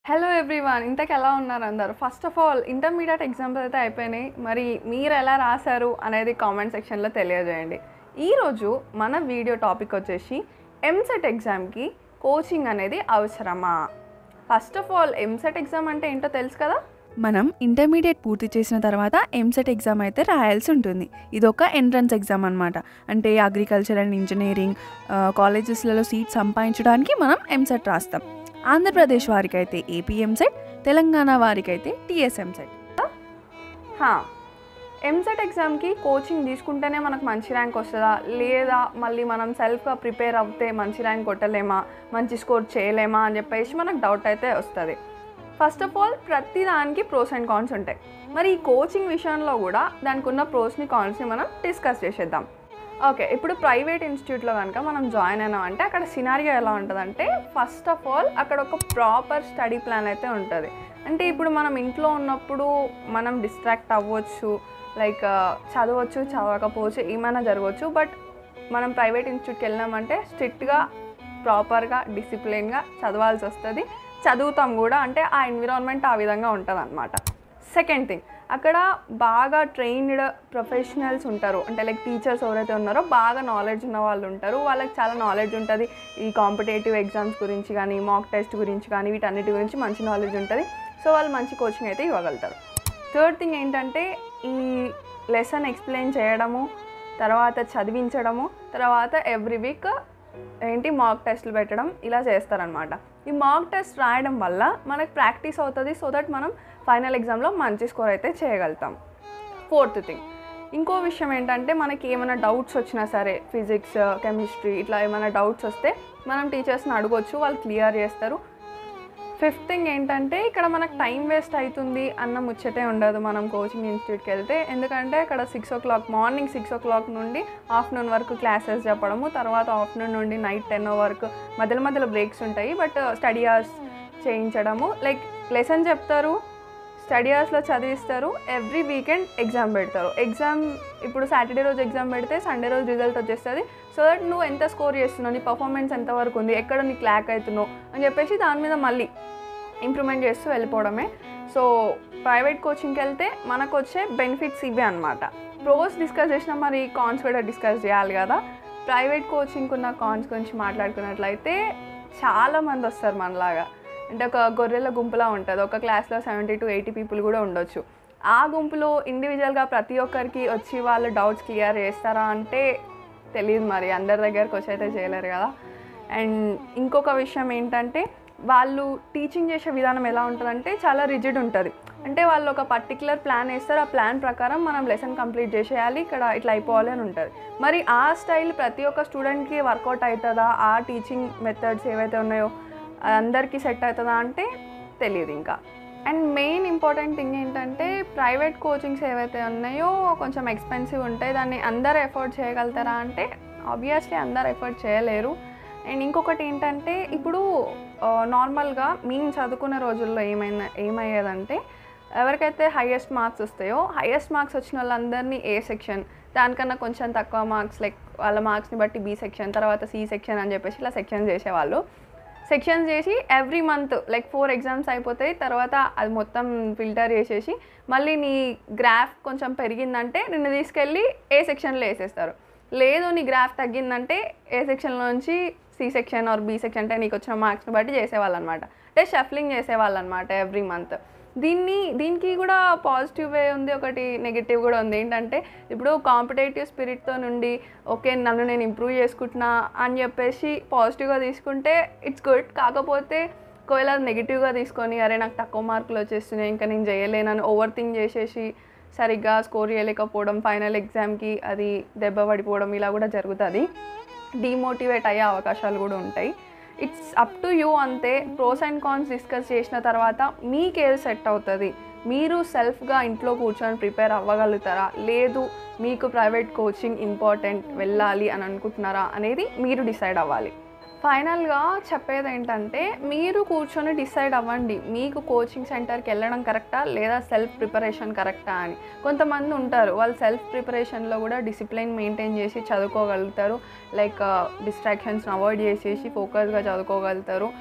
hello everyone ఇంతకు ఎలా ఉన్నారు అందరు first of all intermediate exams అయితే అయిపోయినాయి మరి మీరు ఎలా రాశారు అనేది కామెంట్ సెక్షన్లో తెలియజేయండి ఈరోజు మన వీడియో టాపిక్ వచ్చేసి ఎంసెట్ ఎగ్జామ్కి కోచింగ్ అనేది అవసరమా first of all EAMCET exam అంటే ఏంటో తెలుసు కదా మనం ఇంటర్మీడియట్ పూర్తి చేసిన తర్వాత ఎంసెట్ ఎగ్జామ్ అయితే రాయాల్సి ఉంటుంది ఇది ఒక ఎంట్రన్స్ ఎగ్జామ్ అనమాట అంటే అగ్రికల్చర్ అండ్ ఇంజనీరింగ్ కాలేజెస్లలో సీట్ సంపాదించడానికి మనం ఎంసెట్ రాస్తాం ఆంధ్రప్రదేశ్ వారికైతే ఏపీ ఎంసెట్ తెలంగాణ వారికైతే టీఎస్ ఎంసెట్ హా ఎంసెట్ ఎగ్జామ్కి కోచింగ్ తీసుకుంటేనే మనకు మంచి ర్యాంక్ వస్తుందా లేదా మళ్ళీ మనం సెల్ఫ్గా ప్రిపేర్ అవుతే మంచి ర్యాంక్ కొట్టలేమా మంచి స్కోర్ చేయలేమా అని చెప్పేసి మనకు డౌట్ అయితే వస్తుంది ఫస్ట్ ఆఫ్ ఆల్ ప్రతి దానికి ప్రోస్ అండ్ కాన్స్ ఉంటాయి మరి ఈ కోచింగ్ విషయంలో కూడా దానికి ఉన్న ప్రోస్ని కాన్స్ని మనం డిస్కస్ చేసేద్దాం ఓకే ఇప్పుడు ప్రైవేట్ ఇన్స్టిట్యూట్లో కనుక మనం జాయిన్ అయినాం అంటే అక్కడ సినారియో ఎలా ఉంటుందంటే ఫస్ట్ ఆఫ్ ఆల్ అక్కడ ఒక ప్రాపర్ స్టడీ ప్లాన్ అయితే ఉంటుంది అంటే ఇప్పుడు మనం ఇంట్లో ఉన్నప్పుడు మనం డిస్ట్రాక్ట్ అవ్వచ్చు లైక్ చదవచ్చు చదవకపోవచ్చు ఏమైనా జరగవచ్చు బట్ మనం ప్రైవేట్ ఇన్స్టిట్యూట్కి వెళ్ళినామంటే స్ట్రిక్ట్గా ప్రాపర్గా డిసిప్లిన్గా చదవాల్సి వస్తుంది చదువుతాం కూడా అంటే ఆ ఎన్విరాన్మెంట్ ఆ విధంగా ఉంటుంది అనమాట సెకండ్ థింగ్ అక్కడ బాగా ట్రైన్డ్ ప్రొఫెషనల్స్ ఉంటారు అంటే లైక్ టీచర్స్ ఎవరైతే ఉన్నారో బాగా నాలెడ్జ్ ఉన్న వాళ్ళు ఉంటారు వాళ్ళకి చాలా నాలెడ్జ్ ఉంటుంది ఈ కాంపిటేటివ్ ఎగ్జామ్స్ గురించి కానీ మాక్ టెస్ట్ గురించి కానీ వీటన్నిటి గురించి మంచి నాలెడ్జ్ ఉంటుంది సో వాళ్ళు మంచి కోచింగ్ అయితే ఇవ్వగలుగుతారు థర్డ్ థింగ్ ఏంటంటే ఈ లెసన్ ఎక్స్ప్లెయిన్ చేయడము తర్వాత చదివించడము తర్వాత ఎవ్రీ వీక్ ఏంటి మాక్ టెస్ట్లు పెట్టడం ఇలా చేస్తారనమాట ఈ మాక్ టెస్ట్ రాయడం వల్ల మనకు ప్రాక్టీస్ అవుతుంది సో దట్ మనం ఫైనల్ ఎగ్జామ్లో మంచి స్కోర్ అయితే చేయగలుగుతాం ఫోర్త్ థింగ్ ఇంకో విషయం ఏంటంటే మనకి ఏమైనా డౌట్స్ వచ్చినా సరే ఫిజిక్స్ కెమిస్ట్రీ ఇట్లా ఏమైనా డౌట్స్ వస్తే మనం టీచర్స్ని అడగొచ్చు వాళ్ళు క్లియర్ చేస్తారు ఫిఫ్త్ థింగ్ ఏంటంటే ఇక్కడ మనకు టైం వేస్ట్ అవుతుంది అన్న ముచ్చటే ఉండదు మనం కోచింగ్ ఇన్స్టిట్యూట్కి వెళ్తే ఎందుకంటే ఇక్కడ six o'clock morning six o'clock నుండి ఆఫ్టర్నూన్ వరకు క్లాసెస్ చెప్పడము తర్వాత ఆఫ్టర్నూన్ నుండి నైట్ టెన్ వరకు మధ్యలో మధ్యలో బ్రేక్స్ ఉంటాయి బట్ స్టడీ అవర్స్ చేయించడము లైక్ లెసన్ చెప్తారు స్టడీ అవర్స్లో చదివిస్తారు ఎవ్రీ వీకెండ్ ఎగ్జామ్ పెడతారు ఎగ్జామ్ ఇప్పుడు సాటర్డే రోజు ఎగ్జామ్ పెడితే సండే రోజు రిజల్ట్ వచ్చేస్తుంది సో దట్ నువ్వు ఎంత స్కోర్ చేస్తున్నావు నీ పర్ఫార్మెన్స్ ఎంతవరకు ఉంది ఎక్కడ నీకు ల్యాక్ అవుతున్నావు అని చెప్పేసి దాని మీద మళ్ళీ ఇంప్రూవ్మెంట్ చేస్తూ వెళ్ళిపోవడమే సో ప్రైవేట్ కోచింగ్కి వెళ్తే మనకు వచ్చే బెనిఫిట్స్ ఇవే అనమాట ప్రోస్ డిస్కస్ చేసినా మరి కాన్స్ కూడా డిస్కస్ చేయాలి కదా ప్రైవేట్ కోచింగ్కి ఉన్న కాన్స్ గురించి మాట్లాడుకున్నట్లయితే చాలా మంది వస్తారు మనలాగా అంటే ఒక గొర్రెల గుంపులా ఉంటుంది ఒక క్లాస్లో సెవెంటీ టు ఎయిటీ పీపుల్ కూడా ఉండొచ్చు ఆ గుంపులో ఇండివిజువల్గా ప్రతి ఒక్కరికి వచ్చి వాళ్ళు డౌట్స్ క్లియర్ చేస్తారా అంటే తెలియదు మరి అందరి దగ్గరకు వచ్చి అయితే చేయలేరు కదా అండ్ ఇంకొక విషయం ఏంటంటే వాళ్ళు టీచింగ్ చేసే విధానం ఎలా ఉంటుందంటే చాలా రిజిడ్ ఉంటుంది అంటే వాళ్ళు ఒక పర్టికులర్ ప్లాన్ వేస్తారు ఆ ప్లాన్ ప్రకారం మనం లెసన్ కంప్లీట్ చేసేయాలి ఇక్కడ ఇట్లా అయిపోవాలి అని ఉంటుంది మరి ఆ స్టైల్ ప్రతి ఒక్క స్టూడెంట్కి వర్కౌట్ అవుతుందా ఆ టీచింగ్ మెథడ్స్ ఏవైతే ఉన్నాయో అందరికీ సెట్ అవుతుందా అంటే తెలియదు ఇంకా అండ్ మెయిన్ ఇంపార్టెంట్ థింగ్ ఏంటంటే ప్రైవేట్ కోచింగ్స్ ఏవైతే ఉన్నాయో కొంచెం ఎక్స్పెన్సివ్ ఉంటాయి దాన్ని అందరు ఎఫోర్డ్ చేయగలుగుతారా అంటే ఆబ్వియస్లీ అందరు ఎఫోర్డ్ చేయలేరు అండ్ ఇంకొకటి ఏంటంటే ఇప్పుడు నార్మల్గా మేము చదువుకునే రోజుల్లో ఏమైనా ఏమయ్యేదంటే ఎవరికైతే హైయెస్ట్ మార్క్స్ వస్తాయో హైయెస్ట్ మార్క్స్ వచ్చిన వాళ్ళందరినీ ఏ సెక్షన్ దానికన్నా కొంచెం తక్కువ మార్క్స్ లైక్ వాళ్ళ మార్క్స్ని బట్టి బి సెక్షన్ తర్వాత సి సెక్షన్ అని చెప్పేసి ఇలా సెక్షన్ చేసేవాళ్ళు సెక్షన్స్ చేసి every month like four exams అయిపోతాయి తర్వాత అది మొత్తం ఫిల్టర్ చేసేసి మళ్ళీ నీ గ్రాఫ్ కొంచెం పెరిగిందంటే నిన్ను తీసుకెళ్ళి ఏ సెక్షన్లో వేసేస్తారు లేదు నీ గ్రాఫ్ తగ్గిందంటే ఏ సెక్షన్లో నుంచి C section or B section అంటే నీకు వచ్చిన మార్క్స్ని బట్టి చేసేవాళ్ళు అనమాట అంటే షఫ్లింగ్ చేసేవాళ్ళు అనమాట ఎవ్రీ మంత్ దీన్ని దీనికి కూడా పాజిటివ్ వే ఉంది ఒకటి నెగిటివ్ కూడా ఉంది ఏంటంటే ఇప్పుడు కాంపిటేటివ్ స్పిరిట్తో నుండి ఓకే నన్ను నేను ఇంప్రూవ్ చేసుకుంటున్నా అని చెప్పేసి పాజిటివ్గా తీసుకుంటే ఇట్స్ గుడ్ కాకపోతే ఒకవేళ నెగిటివ్గా తీసుకొని అరే నాకు తక్కువ మార్కులు వచ్చేస్తున్నాయి ఇంకా నేను చేయలేనని ఓవర్ థింక్ చేసేసి సరిగ్గా స్కోర్ చేయలేకపోవడం ఫైనల్ ఎగ్జామ్కి అది దెబ్బ పడిపోవడం ఇలా కూడా జరుగుతుంది డీమోటివేట్ అయ్యే అవకాశాలు కూడా ఉంటాయి ఇట్స్ అప్ టు యూ అంతే ప్రోస్ అండ్ కాన్స్ డిస్కస్ చేసిన తర్వాత మీకేది సెట్ అవుతుంది మీరు సెల్ఫ్గా ఇంట్లో కూర్చొని ప్రిపేర్ అవ్వగలుగుతారా లేదు మీకు ప్రైవేట్ కోచింగ్ ఇంపార్టెంట్ వెళ్ళాలి అని అనుకుంటున్నారా అనేది మీరు డిసైడ్ అవ్వాలి ఫైనల్గా చెప్పేది ఏంటంటే మీరు కూర్చొని డిసైడ్ అవ్వండి మీకు కోచింగ్ సెంటర్కి వెళ్ళడం కరెక్టా లేదా సెల్ఫ్ ప్రిపరేషన్ కరెక్టా అని కొంతమంది ఉంటారు వాళ్ళు సెల్ఫ్ ప్రిపరేషన్లో కూడా డిసిప్లిన్ మెయింటైన్ చేసి చదువుకోగలుగుతారు లైక్ డిస్ట్రాక్షన్స్ని అవాయిడ్ చేసేసి ఫోకస్గా చదువుకోగలుగుతారు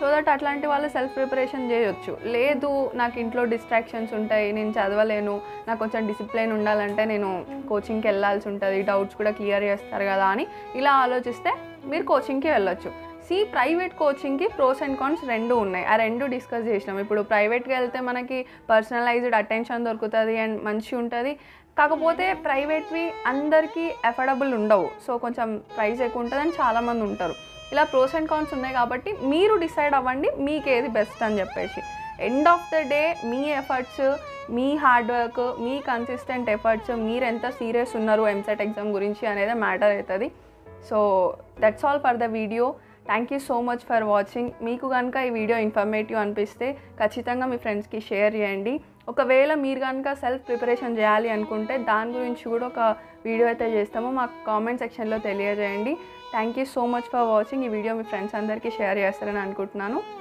సో దట్ అట్లాంటి వాళ్ళు సెల్ఫ్ ప్రిపరేషన్ చేయొచ్చు లేదు నాకు ఇంట్లో డిస్ట్రాక్షన్స్ ఉంటాయి నేను చదవలేను నాకు కొంచెం డిసిప్లిన్ ఉండాలంటే నేను కోచింగ్కి వెళ్ళాల్సి ఉంటుంది డౌట్స్ కూడా క్లియర్ చేస్తారు కదా అని ఇలా ఆలోచిస్తే మీరు కోచింగ్కి వెళ్ళొచ్చు సి ప్రైవేట్ కోచింగ్కి ప్రోస్ అండ్ కాన్స్ రెండు ఉన్నాయి ఆ రెండు డిస్కస్ చేసినాం ఇప్పుడు ప్రైవేట్కి వెళ్తే మనకి పర్సనలైజ్డ్ అటెన్షన్ దొరుకుతుంది అండ్ మంచి ఉంటుంది కాకపోతే ప్రైవేట్వి అందరికీ అఫోర్డబుల్ ఉండవు సో కొంచెం ప్రైస్ ఎక్కువ ఉంటుంది అని చాలామంది ఉంటారు ఇలా ప్రోస్ అండ్ కాన్స్ ఉన్నాయి కాబట్టి మీరు డిసైడ్ అవ్వండి మీకు ఏది బెస్ట్ అని చెప్పేసి ఎండ్ ఆఫ్ ద డే మీ ఎఫర్ట్స్ మీ హార్డ్ వర్క్ మీ కన్సిస్టెంట్ ఎఫర్ట్స్ మీరు ఎంత సీరియస్ ఉన్నారు ఎంసెట్ ఎగ్జామ్ గురించి అనేది మ్యాటర్ అవుతుంది so that's all for the video thank you so much for watching మీకు కనుక ఈ వీడియో ఇన్ఫర్మేటివ్ అనిపిస్తే ఖచ్చితంగా మీ ఫ్రెండ్స్కి షేర్ చేయండి ఒకవేళ మీరు కనుక సెల్ఫ్ ప్రిపరేషన్ చేయాలి అనుకుంటే దాని గురించి కూడా ఒక వీడియో అయితే చేస్తామో మాకు కామెంట్ సెక్షన్లో తెలియజేయండి thank you so much for watching ఈ వీడియో మీ ఫ్రెండ్స్ అందరికీ షేర్ చేస్తారని అనుకుంటున్నాను